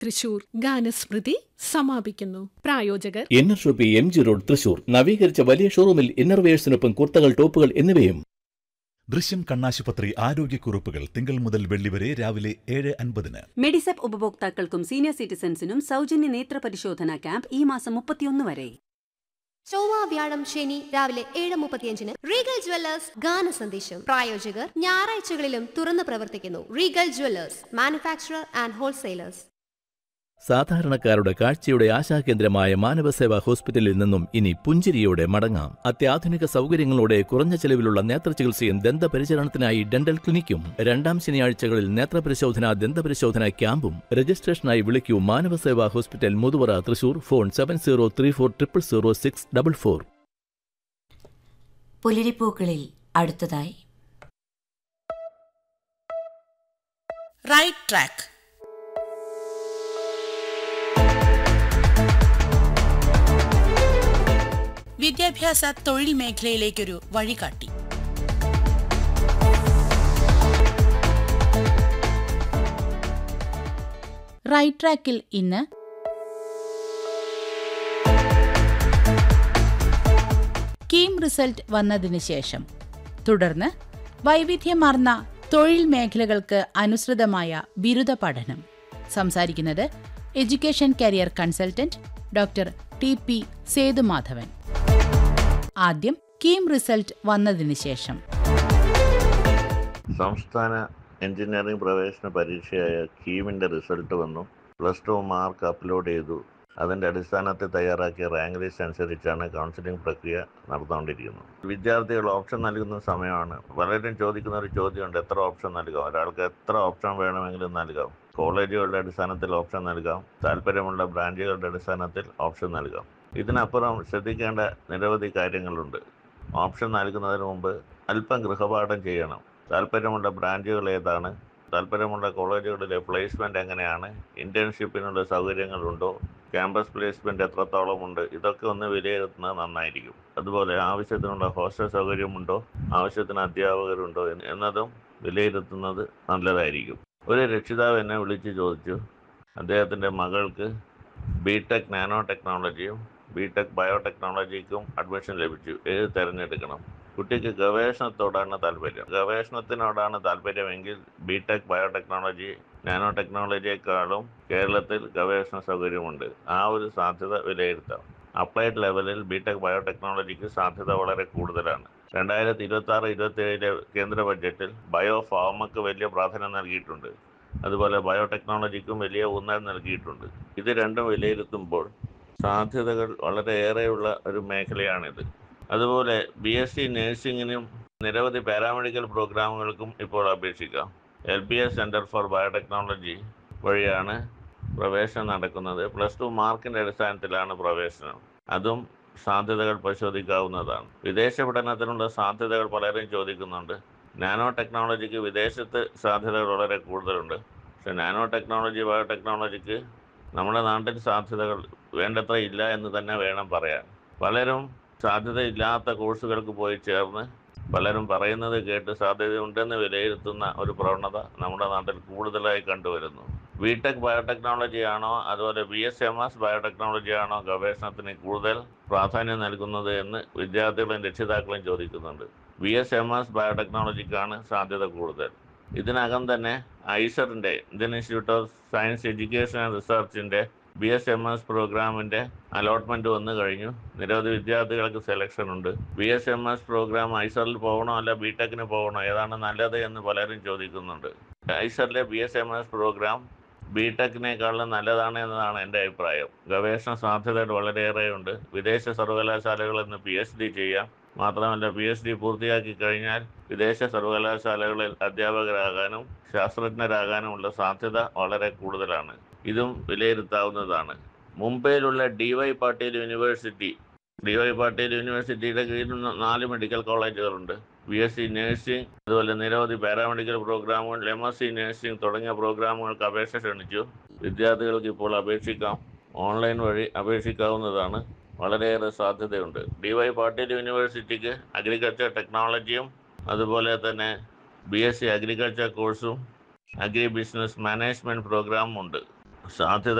തൃശൂർ ഗാനസ്മൃതി സമാപിക്കുന്നു പ്രായോജകർ N R shoppe M G road Thrissur നവീകരിച്ച വലിയ ഷോറൂമിൽ ഇന്നർവെയേഴ്സിനൊപ്പം കുർത്തകൾ ടോപ്പുകൾ എന്നിവയും ദൃശ്യം കണ്ണാശുപത്രി ആരോഗ്യക്കുറിപ്പുകൾ തിങ്കൾ മുതൽ വെള്ളി വരെ രാവിലെ ഏഴ് അൻപതിന് മെഡിസെപ്പ് ഉപഭോക്താക്കൾക്കും സീനിയർ സിറ്റിസൺസിനും സൗജന്യ നേത്ര പരിശോധന ക്യാമ്പ് ഈ മാസം മുപ്പത്തിയൊന്ന് വരെ ചൊവ്വ വ്യാഴം ശനി രാവിലെ ഏഴ് മുപ്പത്തിയഞ്ചിന് റീഗൽ ജ്വല്ലേഴ്സ് ഗാന സന്ദേശം പ്രായോജകർ ഞായറാഴ്ചകളിലും തുറന്നു പ്രവർത്തിക്കുന്നു regal jewellers manufacturer and wholesalers സാധാരണക്കാരുടെ കാഴ്ചയുടെ ആശാകേന്ദ്രമായ മാനവസേവാ ഹോസ്പിറ്റലിൽ നിന്നും ഇനി പുഞ്ചിരിയോടെ മടങ്ങാം അത്യാധുനിക സൗകര്യങ്ങളോടെ കുറഞ്ഞ ചെലവിലുള്ള നേത്രചികിത്സയും ദന്തപരിചരണത്തിനായി ഡെന്റൽ ക്ലിനിക്കും രണ്ടാം ശനിയാഴ്ചകളിൽ നേത്രപരിശോധന ദന്തപരിശോധന ക്യാമ്പും രജിസ്ട്രേഷനായി വിളിക്കൂ Manavaseva hospital Muthuvara Thrissur phone seven zero three four triple zero six double four പുലരിപ്പൂക്കളിൽ അടുത്തതായി റൈറ്റ് ട്രാക്ക് വിദ്യാഭ്യാസ തൊഴിൽ മേഖലയിലേക്കൊരു വഴികാട്ടി റൈറ്റ് ട്രാക്കിൽ ഇന്ന് കീം റിസൾട്ട് വന്നതിന് ശേഷം തുടർന്ന് വൈവിധ്യമാർന്ന തൊഴിൽ മേഖലകൾക്ക് അനുസൃതമായ ബിരുദ പഠനം സംസാരിക്കുന്നത് education career consultant doctor T P Sethumadhavan ആദ്യം കീം റിസൾട്ട് വന്നതിന് ശേഷം സംസ്ഥാന എഞ്ചിനീയറിംഗ് പ്രവേശന പരീക്ഷയായ കീമിൻ്റെ റിസൾട്ട് വന്നു പ്ലസ് ടു മാർക്ക് അപ്ലോഡ് ചെയ്തു അതിൻ്റെ അടിസ്ഥാനത്തിൽ തയ്യാറാക്കിയ റാങ്ക് ലിസ്റ്റ് അനുസരിച്ചാണ് കൗൺസിലിംഗ് പ്രക്രിയ നടന്നുകൊണ്ടിരിക്കുന്നത് വിദ്യാർത്ഥികൾ ഓപ്ഷൻ നൽകുന്ന സമയമാണ് പലരും ചോദിക്കുന്ന ഒരു ചോദ്യമുണ്ട് എത്ര ഓപ്ഷൻ നൽകാം ഒരാൾക്ക് എത്ര ഓപ്ഷൻ വേണമെങ്കിലും നൽകാം കോളേജുകളുടെ അടിസ്ഥാനത്തിൽ ഓപ്ഷൻ നൽകാം താല്പര്യമുള്ള ബ്രാഞ്ചുകളുടെ അടിസ്ഥാനത്തിൽ ഓപ്ഷൻ നൽകാം ഇതിനപ്പുറം ശ്രദ്ധിക്കേണ്ട നിരവധി കാര്യങ്ങളുണ്ട് ഓപ്ഷൻ നൽകുന്നതിന് മുമ്പ് അല്പം ഗൃഹപാഠം ചെയ്യണം താല്പര്യമുള്ള ബ്രാഞ്ചുകൾ ഏതാണ് താല്പര്യമുള്ള കോളേജുകളിലെ പ്ലേസ്മെന്റ് എങ്ങനെയാണ് ഇന്റേൺഷിപ്പിനുള്ള സൗകര്യങ്ങളുണ്ടോ ക്യാമ്പസ് പ്ലേസ്മെന്റ് എത്രത്തോളം ഉണ്ട് ഇതൊക്കെ ഒന്ന് വിലയിരുത്തുന്നത് നന്നായിരിക്കും അതുപോലെ ആവശ്യത്തിനുള്ള ഹോസ്റ്റൽ സൗകര്യമുണ്ടോ ആവശ്യത്തിന് അധ്യാപകരുണ്ടോ എന്ന് എന്നതും വിലയിരുത്തുന്നത് നല്ലതായിരിക്കും ഒരു രക്ഷിതാവ് എന്നെ വിളിച്ച് ചോദിച്ചു അദ്ദേഹത്തിൻ്റെ മകൾക്ക് ബി ടെക് നാനോ ടെക്നോളജിയും ബി ടെക് ബയോടെക്നോളജിക്കും അഡ്മിഷൻ ലഭിച്ചു ഏത് തിരഞ്ഞെടുക്കണം കുട്ടിക്ക് ഗവേഷണത്തോടാണ് താല്പര്യം ഗവേഷണത്തിനോടാണ് താല്പര്യമെങ്കിൽ ബി ടെക് ബയോടെക്നോളജി നാനോ ടെക്നോളജിയെക്കാളും കേരളത്തിൽ ഗവേഷണ സൗകര്യമുണ്ട് ആ ഒരു സാധ്യത വിലയിരുത്താം അപ്ലൈഡ് ലെവലിൽ ബി ടെക് ബയോടെക്നോളജിക്ക് സാധ്യത വളരെ കൂടുതലാണ് രണ്ടായിരത്തി ഇരുപത്തി ആറ് ഇരുപത്തി ഏഴിലെ കേന്ദ്ര ബഡ്ജറ്റിൽ ബയോ ഫാമക്ക് വലിയ പ്രാധാന്യം നൽകിയിട്ടുണ്ട് അതുപോലെ ബയോടെക്നോളജിക്കും വലിയ ഊന്നൽ നൽകിയിട്ടുണ്ട് ഇത് രണ്ടും വിലയിരുത്തുമ്പോൾ സാധ്യതകൾ വളരെയേറെയുള്ള ഒരു മേഖലയാണിത് അതുപോലെ ബി എസ് സി നഴ്സിംഗിനും നിരവധി പാരാമെഡിക്കൽ പ്രോഗ്രാമുകൾക്കും ഇപ്പോൾ അപേക്ഷിക്കാം L B S centre for biotechnology വഴിയാണ് പ്രവേശനം നടക്കുന്നത് പ്ലസ് ടു മാർക്കിൻ്റെ അടിസ്ഥാനത്തിലാണ് പ്രവേശനം അതും സാധ്യതകൾ പരിശോധിക്കാവുന്നതാണ് വിദേശ പഠനത്തിനുള്ള സാധ്യതകൾ പലരും ചോദിക്കുന്നുണ്ട് നാനോ ടെക്നോളജിക്ക് വിദേശത്ത് സാധ്യതകൾ വളരെ കൂടുതലുണ്ട് പക്ഷെ നാനോ ടെക്നോളജി ബയോടെക്നോളജിക്ക് നമ്മുടെ നാട്ടിൽ സാധ്യതകൾ വേണ്ടത്ര ഇല്ല എന്ന് തന്നെ വേണം പറയാൻ പലരും സാധ്യതയില്ലാത്ത കോഴ്സുകൾക്ക് പോയി ചേർന്ന് പലരും പറയുന്നത് കേട്ട് സാധ്യതയുണ്ടെന്ന് വിലയിരുത്തുന്ന ഒരു പ്രവണത നമ്മുടെ നാട്ടിൽ കൂടുതലായി കണ്ടുവരുന്നു ബി ടെക് ബയോടെക്നോളജി ആണോ അതുപോലെ B S M S biotechnology ആണോ ഗവേഷണത്തിന് കൂടുതൽ പ്രാധാന്യം നൽകുന്നത് എന്ന് വിദ്യാർത്ഥികളും രക്ഷിതാക്കളും ചോദിക്കുന്നുണ്ട് ബി എസ് എം എസ് ബയോടെക്നോളജിക്കാണ് സാധ്യത കൂടുതൽ ഇതിനകം തന്നെ ഐസറിൻ്റെ Indian institute of science education and റിസർച്ചിൻ്റെ ബി എസ് എം എസ് പ്രോഗ്രാമിൻ്റെ അലോട്ട്മെൻറ്റ് വന്നു കഴിഞ്ഞു നിരവധി വിദ്യാർത്ഥികൾക്ക് സെലക്ഷൻ ഉണ്ട് B S M S programme ഐസറിൽ പോകണോ അല്ല ബി ടെക്കിന് പോകണോ ഏതാണ് നല്ലത് എന്ന് പലരും ചോദിക്കുന്നുണ്ട് ഐസറിലെ B S M S programme B ടെക്കിനേക്കാളും നല്ലതാണ് എന്നതാണ് എൻ്റെ അഭിപ്രായം ഗവേഷണ സാധ്യതകൾ വളരെയേറെയുണ്ട് വിദേശ സർവകലാശാലകളിൽ നിന്ന് പി എച്ച് ഡി ചെയ്യാം മാത്രമല്ല പി എച്ച് ഡി പൂർത്തിയാക്കി കഴിഞ്ഞാൽ വിദേശ സർവകലാശാലകളിൽ അധ്യാപകരാകാനും ശാസ്ത്രജ്ഞരാകാനുമുള്ള സാധ്യത വളരെ കൂടുതലാണ് ഇതും വിലയിരുത്താവുന്നതാണ് മുംബൈയിലുള്ള D Y Patil university D Y Patil യൂണിവേഴ്സിറ്റിയുടെ കീഴിൽ നാല് മെഡിക്കൽ കോളേജുകളുണ്ട് ബി എസ് സി നഴ്സിംഗ് അതുപോലെ നിരവധി പാരാമെഡിക്കൽ പ്രോഗ്രാമുകൾ എം എസ് സി നഴ്സിംഗ് തുടങ്ങിയ പ്രോഗ്രാമുകൾക്ക് അപേക്ഷ ക്ഷണിച്ചു വിദ്യാർത്ഥികൾക്ക് ഇപ്പോൾ അപേക്ഷിക്കാം ഓൺലൈൻ വഴി അപേക്ഷിക്കാവുന്നതാണ് വളരെയേറെ സാധ്യതയുണ്ട് ഡി വൈ പാട്ടീൽ യൂണിവേഴ്സിറ്റിക്ക് അഗ്രികൾച്ചർ ടെക്നോളജിയും അതുപോലെ തന്നെ ബി എസ് സി അഗ്രികൾച്ചർ കോഴ്സും അഗ്രി ബിസിനസ് മാനേജ്മെൻറ്റ് പ്രോഗ്രാമും ഉണ്ട് സാധ്യത